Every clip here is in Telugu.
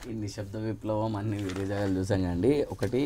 ఈ నిశ్శబ్ద విప్లవం అన్ని వేరే జాగాలు చూసాం కండి ఒకటి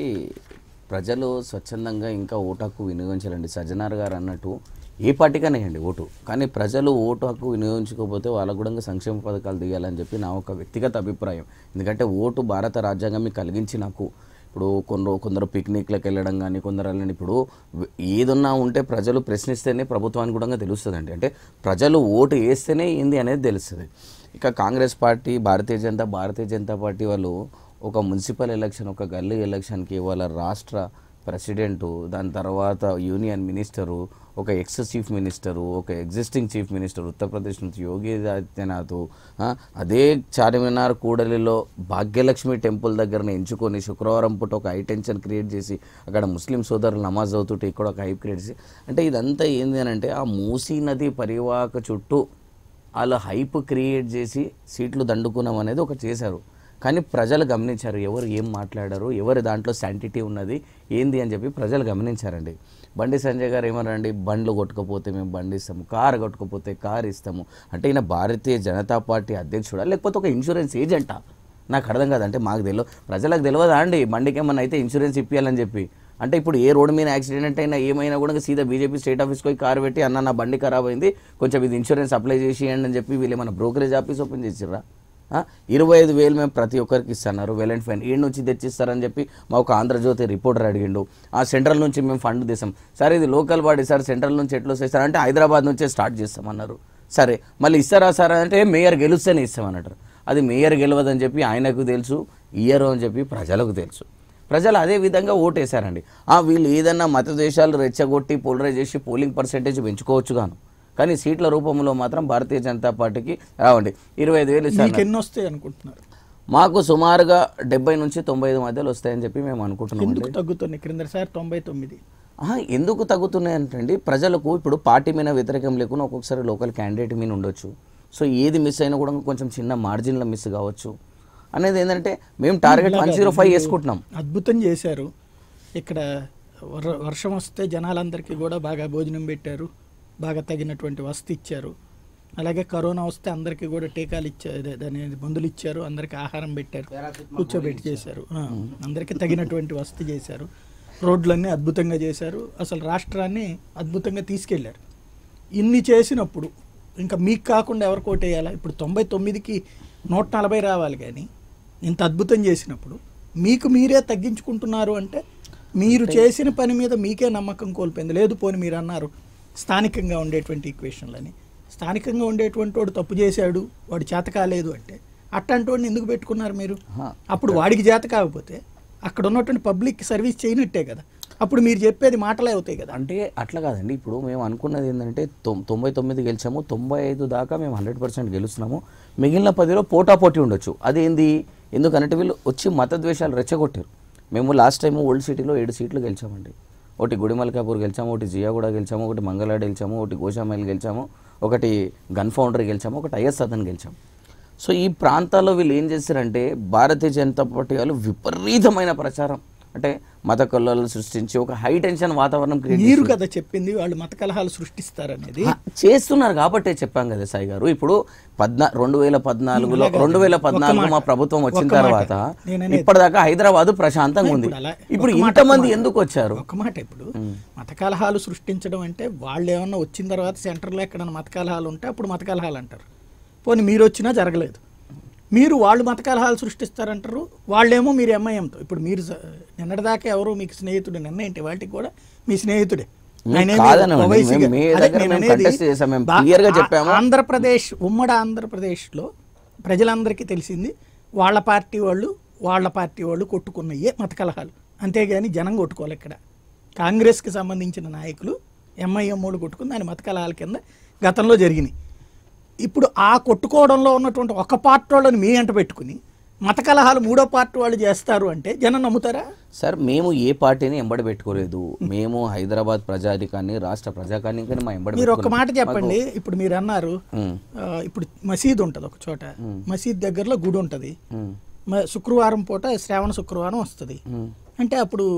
ప్రజలు స్వచ్ఛందంగా ఇంకా ఓటు హక్కు వినియోగించాలండి సజ్జనార్ గారు అన్నట్టు ఏ పార్టీకైనా అండి ఓటు కానీ ప్రజలు ఓటు హక్కు వినియోగించుకోకపోతే వాళ్ళకు కూడా ఇంకా సంక్షేమ పథకాలు దిగాలని చెప్పి నా ఒక వ్యక్తిగత అభిప్రాయం ఎందుకంటే ఓటు భారత రాజ్యాంగం మీకు కలిగించి నాకు ఇప్పుడు కొందరు కొందరు పిక్నిక్లకు వెళ్ళడం కానీ కొందరు వెళ్ళండి ఇప్పుడు వ- ఏదన్నా ఉంటే ప్రజలు ప్రశ్నిస్తేనే ప్రభుత్వానికి కూడా తెలుస్తుందండి అంటే ప్రజలు ఓటు వేస్తేనే ఏంది అనేది తెలుస్తుంది ఇక కాంగ్రెస్ పార్టీ భారతీయ జనతా భారతీయ జనతా పార్టీ వాళ్ళు ఒక మున్సిపల్ ఎలక్షన్ ఒక గల్లీ ఎలక్షన్కి వాళ్ళ రాష్ట్ర ప్రెసిడెంటు దాని తర్వాత యూనియన్ మినిస్టరు ఒక ఎక్స్ చీఫ్ మినిస్టరు ఒక ఎగ్జిస్టింగ్ చీఫ్ మినిస్టర్ ఉత్తరప్రదేశ్ నుంచి యోగి ఆదిత్యనాథ్ ఆ, అదే చార్మినార్ కూడలిలో భాగ్యలక్ష్మి టెంపుల్ దగ్గరనే ఎంచుకొని శుక్రవారం పూట ఒక హై టెన్షన్ క్రియేట్ చేసి అక్కడ ముస్లిం సోదరులు నమాజ్ అవుతుంటే ఇక్కడ ఒక హైప్ క్రియేట్ చేసి అంటే ఇదంతా ఏంది అని అంటే ఆ మూసీ నది పరివాహక చుట్టూ వాళ్ళు హైప్ క్రియేట్ చేసి సీట్లు దండుకున్నాం అనేది ఒకటి చేశారు కానీ ప్రజలు గమనించారు ఎవరు ఏం మాట్లాడారు ఎవరి దాంట్లో శాంటిటీ ఉన్నది ఏంది అని చెప్పి ప్రజలు గమనించారండి బండి సంజయ్ గారు ఏమన్నారండి బండ్లు కొట్టుకపోతే మేము బండి ఇస్తాము కారు కొట్టుకపోతే కారు ఇస్తాము అంటే ఈయన భారతీయ జనతా పార్టీ అధ్యక్షుడా లేకపోతే ఒక ఇన్సూరెన్స్ ఏజెంటా నాకు అర్థం కాదు అంటే మాకు తెలియదు ప్రజలకు తెలియదా అండి బండికి ఏమన్నా అయితే ఇన్సూరెన్స్ ఇప్పించాలని చెప్పి అంటే ఇప్పుడు ఏ రోడ్డు మీద యాక్సిడెంట్ అయినా ఏమైనా కూడా సీదా బీజేపీ స్టేట్ ఆఫీస్కి పోయి కారు పెట్టి అన్న నా బండి ఖరాబ్ అయింది కొంచెం ఇది ఇన్సూరెన్స్ అప్లై చేసి ఇవ్వండి అని చెప్పి వీళ్ళు ఏమైనా బ్రోకరేజ్ ఆఫీస్ ఓపెన్ చేసిర్రా ఆ? ఇరవై ఐదు వేలు మేము ప్రతి ఒక్కరికి ఇస్తున్నారు వెల్ అండ్ ఫైన్ ఈడ్ నుంచి తెచ్చిస్తారని చెప్పి మా ఒక ఆంధ్రజ్యోతి రిపోర్టర్ అడిగిండు ఆ సెంట్రల్ నుంచి మేము ఫండ్ తీసాం సార్ ఇది లోకల్ బాడీ సార్ సెంట్రల్ నుంచి ఎట్లా వస్తాయి సార్ అంటే హైదరాబాద్ నుంచే స్టార్ట్ చేస్తామన్నారు సరే మళ్ళీ ఇస్తారా సార్ అంటే మేయర్ గెలుస్తేనే ఇస్తామన్నారు అది మేయర్ గెలవదని చెప్పి ఆయనకు తెలుసు ఇయ్యరు అని చెప్పి ప్రజలకు తెలుసు ప్రజలు అదే విధంగా ఓటేశారండి ఆ వీళ్ళు ఏదన్నా మత దేశాలు రెచ్చగొట్టి పోలరైజ్ చేసి పోలింగ్ పర్సెంటేజ్ పెంచుకోవచ్చు గాను కానీ సీట్ల రూపంలో మాత్రం భారతీయ జనతా పార్టీకి రావండి ఇరవై ఐదు వేలు ఇస్తారు మీకు ఎన్ని వస్తాయి అనుకుంటున్నారు మాకు సుమారుగా డెబ్బై నుంచి తొంభై ఐదు మధ్యలో వస్తాయని చెప్పి మేము అనుకుంటున్నాం ఎందుకు తగ్గుతున్నాయి క్రిందసారి తొంభై తొమ్మిది ఆహా, ఎందుకు తగ్గుతున్నాయి అంటే ప్రజలకు ఇప్పుడు పార్టీ మీద వ్యతిరేకం లేకుండా ఒక్కొక్కసారి లోకల్ క్యాండిడేట్ మీద ఉండొచ్చు సో ఏది మిస్ అయినా కూడా కొంచెం చిన్న మార్జిన్లో మిస్ కావచ్చు అనేది ఏంటంటే మేము టార్గెట్ వన్ జీరో ఫైవ్ వేసుకుంటున్నాం అద్భుతం చేశారు ఇక్కడ వర- వర్షం వస్తే జనాలందరికీ కూడా బాగా భోజనం పెట్టారు బాగా తగినటువంటి వసతి ఇచ్చారు అలాగే కరోనా వస్తే అందరికీ కూడా టీకాలు ఇచ్చారు అదే దాని మందులు ఇచ్చారు అందరికీ ఆహారం పెట్టారు కూర్చోబెట్టి చేశారు ఆ, అందరికీ తగినటువంటి వసతి చేశారు రోడ్లన్నీ అద్భుతంగా చేశారు అసలు రాష్ట్రాన్ని అద్భుతంగా తీసుకెళ్లారు ఇన్ని చేసినప్పుడు ఇంకా మీకు కాకుండా ఎవరికి ఓటేయాలా ఇప్పుడు తొంభై తొమ్మిదికి నూట నలభై రావాలి కానీ ఇంత అద్భుతం చేసినప్పుడు మీకు మీరే తగ్గించుకుంటున్నారు అంటే మీరు చేసిన పని మీద మీకే నమ్మకం కోల్పోయింది లేదు పోని మీరు అన్నారు స్థానికంగా ఉండేటువంటి ఈక్వేషన్లని స్థానికంగా ఉండేటువంటి వాడు తప్పు చేశాడు వాడు చేత కాలేదు అంటే అట్లాంటి వాడిని ఎందుకు పెట్టుకున్నారు మీరు ఆహా. అప్పుడు వాడికి చేత కాకపోతే అక్కడ ఉన్నటువంటి పబ్లిక్ సర్వీస్ చేయనట్టే కదా అప్పుడు మీరు చెప్పేది మాటలే అవుతాయి కదా అంటే అట్లా కాదండి ఇప్పుడు మేము అనుకున్నది ఏంటంటే తొం- తొంభై తొమ్మిది గెలిచాము తొంభై ఐదు దాకా మేము హండ్రెడ్ పర్సెంట్ గెలుస్తున్నాము మిగిలిన పదిలో పోటాపోటీ ఉండొచ్చు అదేంది ఎందుకంటే వీళ్ళు వచ్చి మతద్వేషాలు రెచ్చగొట్టారు మేము లాస్ట్ టైం ఓల్డ్ సిటీలో ఏడు సీట్లు గెలిచామండి ఒకటి గుడిమల్కాపూర్ గెలిచాము ఒకటి జియాగూడ గెలిచాము ఒకటి మంగళాడు గెలిచాము ఒకటి గోషామైల్ గెలిచాము ఒకటి గన్ ఫౌండర్ గెలిచాము ఒకటి ఐఎస్ సదన్ గెలిచాము సో ఈ ప్రాంతాల్లో వీళ్ళు ఏం చేశారంటే భారతీయ జనతా పార్టీ వాళ్ళు విపరీతమైన ప్రచారం అంటే మత కల్లోలు సృష్టించి ఒక హై టెన్షన్ వాతావరణం క్రియేట్ మీరు కదా చెప్పింది వాళ్ళు మత కలహాలు సృష్టిస్తారనేది ఆ, చేస్తున్నారు కాబట్టే చెప్పాం కదా సాయి గారు ఇప్పుడు పద్నా రెండు వేల పద్నాలుగులో రెండు వేల పద్నాలుగు మా ప్రభుత్వం వచ్చిన ఒక్క మాట. తర్వాత నేను అనేది- ఇప్పటిదాకా హైదరాబాద్ ప్రశాంతంగా ఉంది ఇప్పుడు అలా- ఇప్పుడు ఒక్క మాట, ఇంతమంది ఒక్క ఎందుకు వచ్చారు ఒక మాట ఇప్పుడు మత కలహాలు సృష్టించడం అంటే వాళ్ళు ఏమన్నా వచ్చిన తర్వాత సెంటర్లో ఎక్కడన్నా మత కలహాలు ఉంటే అప్పుడు మత కలహాలు అంటారు పోనీ మీరు వచ్చినా జరగలేదు మీరు వాళ్ళు మత కలహాలు సృష్టిస్తారంటారు వాళ్ళేమో మీరు ఎంఐఎంతో ఇప్పుడు మీరు స- నిన్నటిదాకా ఎవరు మీకు స్నేహితుడు నిన్న ఏంటి వాటికి కూడా మీ స్నేహితుడే మేము ఆయనేమి కాదనండి. ఓవైసీగా- మేము మీ అదే దగ్గర నేను మేము అనేది contest చేసాం. మేము బా- clear గా ఆ- చెప్పాము. ఆంధ్రప్రదేశ్ ఉమ్మడి ఆంధ్రప్రదేశ్లో ప్రజలందరికీ తెలిసింది వాళ్ళ పార్టీ వాళ్ళు వాళ్ళ పార్టీ వాళ్ళు కొట్టుకున్నయే మత కలహాలు అంతేగాని జనం కొట్టుకోవాలి ఇక్కడ కాంగ్రెస్కి సంబంధించిన నాయకులు ఎంఐఎం వాళ్ళు కొట్టుకుని దాని మత కలహాల కింద గతంలో జరిగినాయి ఇప్పుడు ఆ కొట్టుకోవడంలో ఉన్నటువంటి ఒక పార్టీ వాళ్ళని మీ అంట పెట్టుకుని మత కలహాలు మూడో పార్టీ వాళ్ళు చేస్తారు అంటే జనం నమ్ముతారా సార్ మేము ఏ పార్టీని ఎంబడి పెట్టుకోలేదు మేము హైదరాబాద్ ప్రజాధికాన్ని రాష్ట్ర ప్రజాకాన్ని మా ఎంబడి మీరు ఒక మాట పెట్టుకోలేదు. చెప్పండి ఇప్పుడు మీరు అన్నారు ఉమ్, ఆ, ఇప్పుడు మసీద్ ఉంటుంది ఒక చోట మసీద్ దగ్గరలో గుడి ఉంటుంది ఉమ్, మ- శుక్రవారం పూట శ్రావణ శుక్రవారం వస్తుంది ఉమ్. అంటే అప్పుడు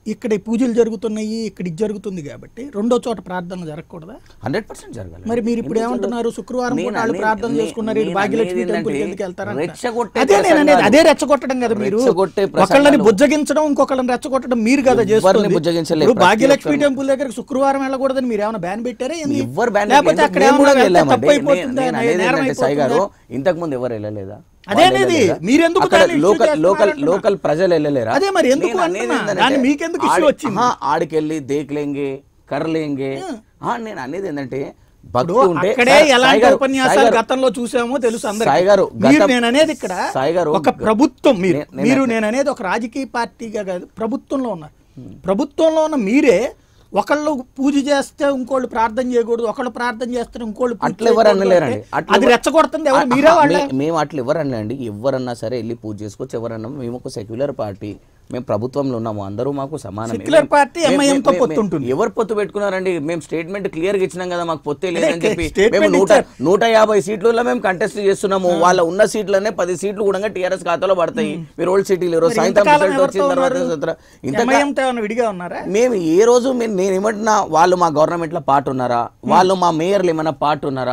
ఇక్కడ ఈ పూజలు జరుగుతున్నాయి ఇక్కడ ఇది జరుగుతుంది కాబట్టి రెండో చోట ప్రార్థన జరగకూడదా హండ్రెడ్ పర్సెంట్ జరగాలి మరి మీరు ఇప్పుడు ఎందుకు ఏమంటున్నారు జరగదు? శుక్రవారం నేను పూట వాళ్ళు అనేది- ప్రార్థన నే- చేసుకున్నారు ఇటు నేను భాగ్యలక్ష్మి అనేది టెంపుల్ ఏంటంటే ఎందుకు వెళ్తారంట రెచ్చగొట్టే అదే నేను అనేది ప్రసంగాలు. అదే రెచ్చగొట్టడం కదా మీరు రెచ్చగొట్టే ఒకళ్ళని ప్రసంగాలు. బుజ్జగించడం ఇంకొకళ్ళని రెచ్చగొట్టడం మీరు కదా ఎవరిని చేస్తుంది బుజ్జగించలే, ఇప్పుడు ప్రతి భాగ్యలక్ష్మి ఒక్కరిని. టెంపుల్ దగ్గర శుక్రవారం వెళ్ళకూడదని మీరు ఏమైనా బ్యాన్ పెట్టారా ఏంది? ఎవ్వరు బ్యాన్ లేకపోతే అక్కడ మేము కూడా ఏమైనా వెళ్తే వెళ్ళామండి తప్పు అయిపోతుందా? నేను అనేది నేరం ఏంటంటే సాయి గారు అయిపోతుందా? ఇంతకు ముందు ఎవరు వెళ్ళలేదా అదే వాళ్ళు అనేది. వెళ్ళలేదా? మీరెందుకు అక్కడ దాన్ని issue లోకల్ లోకల్ చేస్తున్నారంటున్నా? లోకల్ ప్రజలు వెళ్ళలేరా అదే మరి ఎందుకు నేను అనేది అంటున్నా? ఏంటంటే, దాన్ని మీకెందుకు issue ఆడి- వచ్చింది? ఆహా, ఆడికెళ్ళి దేక్లేంగే కర్లేంగే ఆ, నేను అనేది ఏంటంటే భక్తి ఇప్పుడు ఉంటే అక్కడే సాయి- సాయి ఎలాంటి గారు- సాయి ఉపన్యాసాలు గారు- గతంలో చూసామో తెలుసు అందరికీ. సాయి గారు, మీరు గతం- నేను అనేది ఇక్కడ సాయి గారు, ఒక ప్రభుత్వం మీరు నే- నేను మీరు అంటే- నేను అనేది ఒక రాజకీయ పార్టీగా కాదు ప్రభుత్వంలో ఉన్నారు ప్రభుత్వంలో ఉన్న మీరే ఒకళ్ళు పూజ చేస్తే ఇంకోళ్ళు ప్రార్థన చేయకూడదు ఒకళ్ళు ప్రార్థన చేస్తే ఇంకోళ్ళు పూజ అట్లా ఎవరు చేయకూడదు అనలేరండి అంటే అట్లా అది ఎవరు- రెచ్చగొడుతుంది ఎవరు ఆ, మీరే ఆహా, వాళ్ళే మే- మేము అట్లా ఎవరు అనలేండి ఎవరన్నా సరే వెళ్ళి పూజ చేసుకోవచ్చు ఎవరన్నా మేము ఒక సెక్యులర్ పార్టీ మేము ప్రభుత్వంలో ఉన్నాము అందరూ మాకు సమానం Secular party MIM తో పొత్తు ఉంటుంది. ఎవరు పొత్తు పెట్టుకున్నారండి మేము స్టేట్మెంట్ క్లియర్ గా ఇచ్చినాం కదా మాకు పొత్తే లేదని అదే, చెప్పి statement మేము నూట ఇచ్చారు. నూట యాభై సీట్లలో మేము కంటెస్ట్ చేస్తున్నాము వాళ్ళ ఉన్న సీట్లనే పది సీట్లు కూడా టీఆర్ఎస్ ఖాతాలో పడతాయి మీరు ఓల్డ్ సిటీలు ఈరోజు మరి సాయంత్రం ఇంతకాలం రిజల్ట్ వచ్చిన ఎవరితో తర్వాత ఉన్నారు? ఇంత MIM తో ఏమైనా విడిగా ఉన్నారా మేము ఏ రోజు మేము నేను ఏమంటున్నా వాళ్ళు మా గవర్నమెంట్ లో పార్ట్ ఉన్నారా వాళ్ళు మా మేయర్లు ఏమైనా పార్ట్ ఉన్నారా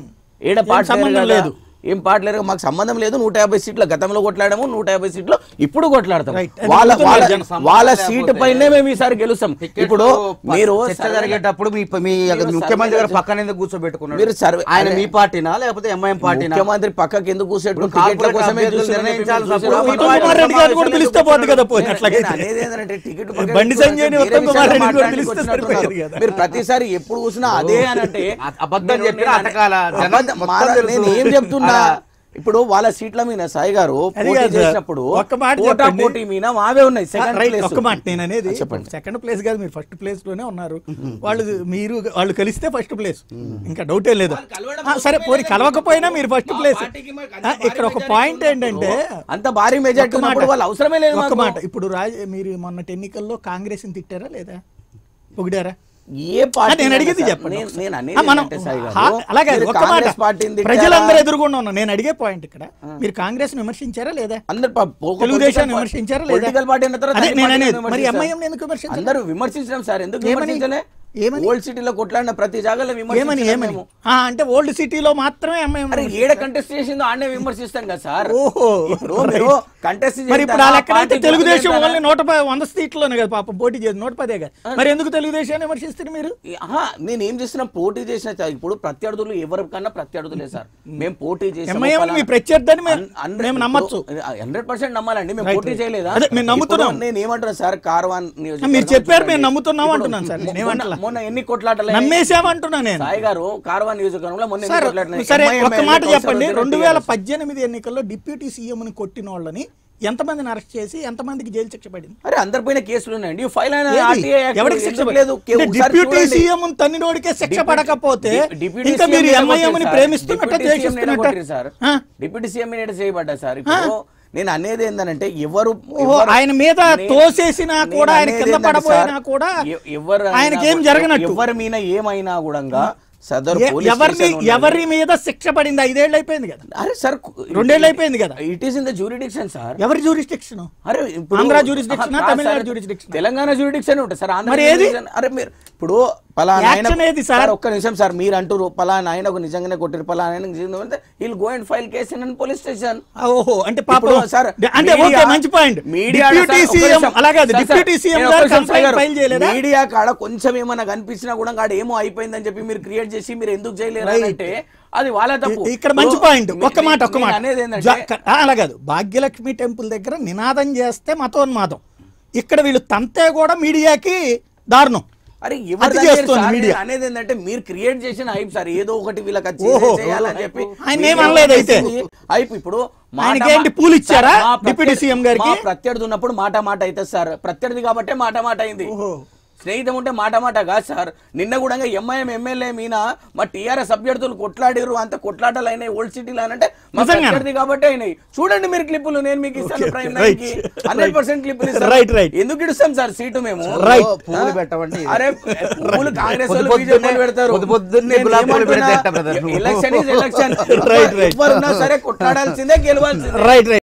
ఏడ పార్ట్ సంబంధం లేరు లేదు. లేదు ఏం పార్ట్ లేరు మాకు సంబంధం లేదు నూట యాభై సీట్ల గతంలో కొట్లాడాము నూట యాభై సీట్లు ఇప్పుడు కొట్లాడతాం Right. అది వాళ్ళ గుర్తుంది వాళ్ళ జనం. వాళ్ళ సీటు పైనే మేము ఈసారి గెలుస్తాం ఇప్పుడు మీరు చర్చ జరిగేటప్పుడు మీ మీ ముఖ్యమంత్రి గారు పక్కన ఎందుకు కూర్చోబెట్టుకున్నారు మీరు సర్వే- ఆయన అదే. మీ పార్టీనా లేకపోతే ఎంఐఎం పార్టీనా ముఖ్యమంత్రి పక్కకి ఎందుకు కూర్చోబెట్టుకుని ఇప్పుడు టికెట్ల కార్పొరేట్ కోసమే అభ్యర్థులు చూస్తున్నారని నిర్ణయించాలి. చెప్పి ఇప్పుడు చూస్తున్నాం. ఉత్తమ్ కుమార్ రెడ్డి గారిని కూడా పిలిస్తే పోతుంది కదా పోయి నేను అట్లాగైతే. అనేది ఏంటంటే టికెట్ బండి సంజయ్ని ఉత్తమ్ కుమార్ రెడ్డిని కూడా పిలిస్తే సరిపోయేది కదా. మీరు ప్రతిసారి ఎప్పుడు చూసినా అదే అని అంటే అ- అబద్ధం మీరు చెప్పినా నేను అటకాల జనం అబద్ధం- మొత్తం మార- తెలుసు. నేను ఏం చెప్తున్నా ఇప్పుడు వాళ్ళ సీట్ల మీద సాయి గారు అది పోటీ కాదు సార్. చేసినప్పుడు ఒక్క మాట పోటా చెప్పండి. పోటీ మీద మావే ఉన్నాయి సెకండ్ రైట్ ప్లేస్ ఒక్క మాట నేను అనేది చెప్పండి. సెకండ్ ప్లేస్ కాదు మీరు ఫస్ట్ ప్లేస్ లోనే ఉన్నారు వాళ్ళు మీరు వాళ్ళు కలిస్తే ఫస్ట్ ప్లేస్ ఇంకా డౌటే లేదు ఆ, సరే పోనీ కలవకపోయినా మీరు ఫస్ట్ ప్లేస్ ఇక్కడ ఒక పాయింట్ ఏంటంటే అంత భారీ మెజార్టీ ఒక్క మాట. ఉన్నప్పుడు వాళ్ళు అవసరమే లేదు ఒక్క మాకు. మాట ఇప్పుడు రాజ మీరు మొన్నటి ఎన్నికల్లో కాంగ్రెస్ ని తిట్టారా లేదా పొగిడారా ఏ పార్టీ ఆ, నేను అడిగేది అయినా చెప్పండి నేను- ఒకసారి. నేను ఆ, అనేది మనం ఏంటంటే సాయి గారు, హా- అలాగే మీరు ఒక్క మాట కాంగ్రెస్ పార్టీని తిట్టారా? ప్రజలందరూ ఎదుర్కొండా ఉన్నారు నేను అడిగే పాయింట్ ఇక్కడ మీరు కాంగ్రెస్ విమర్శించారా లేదా అందరు ప- ఒక తెలుగుదేశాన్ని political విమర్శించారా party- లేదా political party అన్న తర్వాత అదే అన్ని నేను party అనేది లను మరి విమర్శిస్తారు. ఎంఐఎం ఎందుకు విమర్శించారు అందరూ విమర్శించడం సార్ ఎందుకు ఏమని? విమర్శించలే ఏమని? ఓల్డ్ సిటీలో కొట్లాడిన ప్రతి జాగాలో ఏమని విమర్శించలేము ఏమని మేము. ఆ, అంటే ఓల్డ్ సిటీలో మాత్రమే ఎంఐఎం అరే ఏడ కంటెస్ట్ చేసిందో ఆడనే విమర్శిస్తాం కదా సార్ ఓహో, ఇప్పుడు మీరు కంటెస్ట్ మరి ఇప్పుడు ఆ లెక్కనైతే తెలుగుదేశం ఓన్లీ నూట ప- వంద సీట్లోనే కదా పాపం పోటీ చేసి నూట పదే కదా మరి ఎందుకు తెలుగుదేశాన్ని విమర్శిస్తారు మీరు నేను ఏం చేస్తున్నా పోటీ చేసిన చా- ఇప్పుడు ప్రత్యర్థులు ఎవరికన్నా ప్రత్యర్థులే సార్ మేము పోటీ ఎంఐఎం మీ ప్రత్యర్థి మేము మేము నమ్మచ్చు హండ్రెడ్ పర్సెంట్ నమ్మాలండి మేము Right, పోటీ right. చేయలేదా అదే, మేము నమ్ముతున్నాం. ఇప్పుడు నేను ఏమంటున్నా సార్ కార్వాన్ నియోజకవర్గం మీరు చెప్పారు, మేము చూడండి. నమ్ముతున్నాం ఇప్పుడు అంటున్నాను సార్, మొన్న- నేనేమంటలా. మొన్న ఎన్ని కొట్లాటలే నమ్మేసామంటున్నా నేను సాయి గారు కార్వాన్ నియోజకవర్గంలో మొన్న ఎన్ని సార్ కొట్లాటలే? సరే MIM ఒక్క మాట ఎన్ని చెప్పండి సంవత్సరాలు రెండు వేల TRS? పద్దెనిమిది ఎన్నికల్లో డిప్యూటీ సీఎం ని కొట్టిన వాళ్ళని ఎంతమందిని అరెస్ట్ చేసి ఎంతమందికి జైలు శిక్ష పడింది అరే అందరిపైన కేసులు ఉన్నాయండి ఈ ఫైల్ అయిన ఏది? RTI యాక్ట్ ఎవరికి శిక్ష ఎందుకు పడలేదు లేదు కే- ఒకసారి డిప్యూటీ చూడండి. సీఎం తన్నినోడికే శిక్ష డిప్యూటీ- పడకపోతే డిప్- డిప్యూటీ ఇంకా సీఎం మీరు మీద ఎంఐఎం ని కొట్టిరు సార్. ప్రేమిస్తున్నట్ట డిప్యూటీ సీఎం మీద ద్వేషిస్తున్నట్ట కొట్టిరు సార్ ఆ? డిప్యూటీ సీఎం మీద చేయబడ్డా సార్ ఇప్పుడు నేను అనేది ఏంటంటే ఎవరు ఓహో, ఎవరు- ఆయన మీద నే- తోసేసినా నేను కూడా ఆయన అనేది కింద ఏంటంటే పడబోయినా సార్, కూడా ఎ- ఎవరు ఆయనకేం అయినా జరగనట్టు. ఎవరి మీద ఏమైనా కూడా సదరు ఎ- పోలీస్ ఎవరిని స్టేషన్ ఉన్నది. ఎవరి మీద శిక్ష పడింది ఐదేళ్ళు అయిపోయింది కదా అరే సార్ రెండేళ్ళు అయిపోయింది కదా it is in the jurisdiction sir ఎవరి జూరిస్టిక్షన్ అరే ఇప్పుడు ఆంధ్ర jurisdiction ఆ, ఆహా, తమిళనాడు సార్, jurisdiction ఆ? తెలంగాణ జ్యూరిడిక్షన్ ఉంటుంది సార్ ఆంధ్ర మరి ఏది? jurisdiction- అరే మీరు ఇప్పుడు పలానా ఆయన Action ఏది సార్? సార్ ఒక్క నిమిషం సార్ మీరు అంటారు పలానా ఆయన ఒక నిజంగానే కొట్టారు పలానా ఆయన we'll go and file case in police station ఓహో అంటే పాపం ఇప్పుడు సార్, అంటే మీడియా- ఓకే మంచి పాయింట్ మీడియా డిప్యూటీ సార్, ఒక్క సీఎం నిమిషం. అలాగే సార్, డిప్యూటీ సార్, సీఎం నేను గారు ఒక్క నిమిషం కంప్లైంట్ సార్, ఫైల్ చేయలేదా మీడియా కాడ కొంచెం ఏమన్నా కనిపించినా కూడా కాడ ఏమో అయిపోయిందని చెప్పి మీరు క్రియేట్ చేసి మీరు ఎందుకు చేయలేరు Right. అంటే అది వాళ్ళ తప్పు ఇ- ఇక్కడ మంచి ఇప్పుడు పాయింట్ మీ- ఒక్క మాట ఒక్క నేను మాట అనేది ఏంటంటే జా- క- ఆ, అలా కాదు భాగ్యలక్ష్మి టెంపుల్ దగ్గర నినాదం చేస్తే మతోన్మాదం ఇక్కడ వీళ్ళు తంతే కూడా మీడియాకి దారుణం అరే అది ఎవరు చేస్తోంది మీడియా. అనేది ఏంటంటే మీరు క్రియేట్ చేసిన హైప్ సార్ ఏదో ఒకటి వీళ్ళకి వచ్చి ఓహో. చేయాలని చెప్పి ఆయన మీరు ఏం అనలేదు అయితే. హైప్ ఇప్పుడు మాట ఆయనకి మా- ఏంటి పూలు ఇచ్చారా? సార్, మా డిప్యూటీ ప్రత్యర్థి- సీఎం గారికి? మా ప్రత్యర్థి ఉన్నప్పుడు మాట మాట అవుతుంది సార్ ప్రత్యర్థి కాబట్టే మాట మాట అయింది ఓహో. స్నేహితం ఉంటే మాట మాట కాదు సార్ నిన్న కూడా ఎంఐఎం ఎమ్మెల్యే మీన మా టీఆర్ఎస్ అభ్యర్థులు కొట్లాడిరు అంత కొట్లాటలు అయినాయి ఓల్డ్ సిటీలో అంటే మా నిజంగానా? ప్రత్యర్థి కాబట్టి అయినాయి చూడండి మీరు క్లిప్పులు నేను మీకు ఇస్తాను Okay, ప్రైమ్ okay, నైన్ కి right. హండ్రెడ్ పర్సెంట్ క్లిప్పులు ఇస్తాను. Right, right. ఎందుకు ఇస్తాం సార్ సీటు మేము Right. పూలు పెట్టవండి అరే పువ్వులు కాంగ్రెస్ పొద్దు వాళ్ళు పొద్దున్నే- బీజేపీ వాళ్ళు పెడతారు పొద్దు పొద్దున్నే నేను గులాబీ పూలు ఏమంటున్నా? పెడితే ఎట్ట brother? Election is election Right, right. ఎవరున్నా సరే కొట్లాడాల్సిందే గెలవాల్సిందే రైట్ రైట్